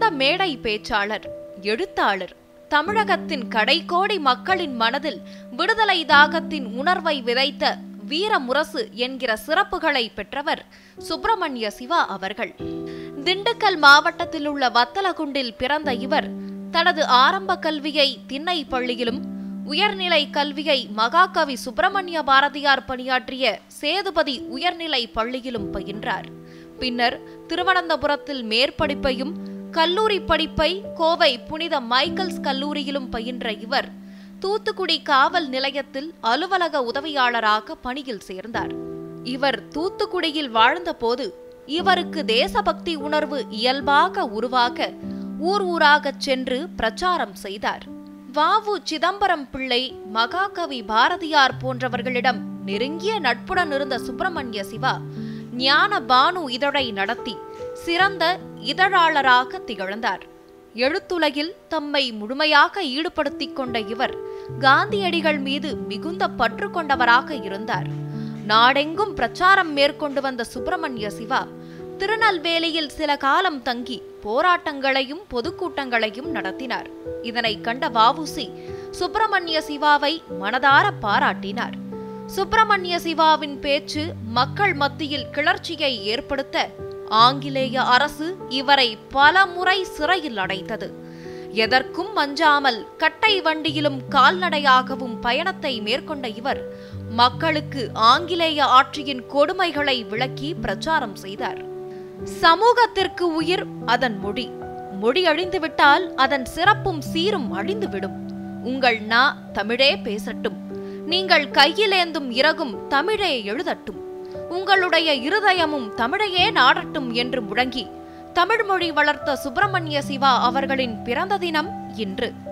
சிறந்த மேடை பேச்சாளர் எழுத்தாளர் தமிழகத்தின் கடைக்கோடி மக்களின் மனதில் விடுதலை தாகத்தின் உணர்வை விதைத்த வீரமுரசு என்கிற சிறப்புகளை பெற்றவர் சுப்பிரமணிய சிவா அவர்கள் திண்டுக்கல் மாவட்டத்தில் உள்ள வத்தலகுண்டில் பிறந்த இவர் தனது ஆரம்ப கல்வியை திண்ணை பள்ளியிலும் உயர்நிலை கல்வியை மகாகவி சுப்பிரமணிய பாரதியார் பணியாற்றிய சேதுபதி உயர்நிலை பள்ளியிலும் பயின்றார் பின்னர் திருவனந்தபுரத்தில் மேற்படிப்பையும் கல்லூரி படிப்பை கோவை புனித மைக்கேல்ஸ் கல்லூரியிலும் பயின்ற இவர் தூத்துக்குடி காவல் நிலையத்தில் அலுவலக உதவியாளராக பணியில் சேர்ந்தார் இவர் தூத்துக்குடியில் வாழ்ந்தபோது இவருக்கு தேசபக்தி உணர்வு இயல்பாக உருவாக ஊர் ஊராகச் சென்று பிரச்சாரம் செய்தார் வாவு சிதம்பரம் பிள்ளை மகாகவி பாரதியார் போன்றவர்களிடம் நெருங்கிய நட்புடன் இருந்த சுப்பிரமணிய சிவா ஞான பானு இதழை நடத்தி சிறந்த இதழாளராக திகழ்ந்தார் எழுத்துலகில் தம்மை முழுமையாக ஈடுபடுத்திக் கொண்ட இவர் காந்தியடிகள் மீது மிகுந்த பற்று கொண்டவராக இருந்தார் நாடெங்கும் பிரச்சாரம் மேற்கொண்டு வந்த சுப்பிரமணிய சிவா திருநெல்வேலியில் சில காலம் தங்கி போராட்டங்களையும் பொதுக்கூட்டங்களையும் நடத்தினார் இதனை கண்ட வாவுசி சுப்பிரமணிய சிவாவை மனதார பாராட்டினார் சுப்பிரமணிய சிவாவின் பேச்சு மக்கள் மத்தியில் கிளர்ச்சியை ஏற்படுத்த ஆங்கிலேய அரசு இவரை பல முறை சிறையில் அடைத்தது எதற்கும் அஞ்சாமல் கட்டை வண்டியிலும் கால்நடையாகவும் பயணத்தை மேற்கொண்ட இவர் மக்களுக்கு ஆங்கிலேய ஆட்சியின் கொடுமைகளை விளக்கி பிரச்சாரம் செய்தார் சமூகத்திற்கு உயிர் அதன் மொழி மொழி அழிந்துவிட்டால் அதன் சிறப்பும் சீரும் அழிந்துவிடும் உங்கள் நா தமிழே பேசட்டும் நீங்கள் கையிலேந்தும் இறகும் தமிழே எழுதட்டும் உங்களுடைய இருதயமும் தமிழையே நாடட்டும் என்று முழங்கி தமிழ் மொழி வளர்த்த சுப்பிரமணிய சிவா அவர்களின் பிறந்த தினம் இன்று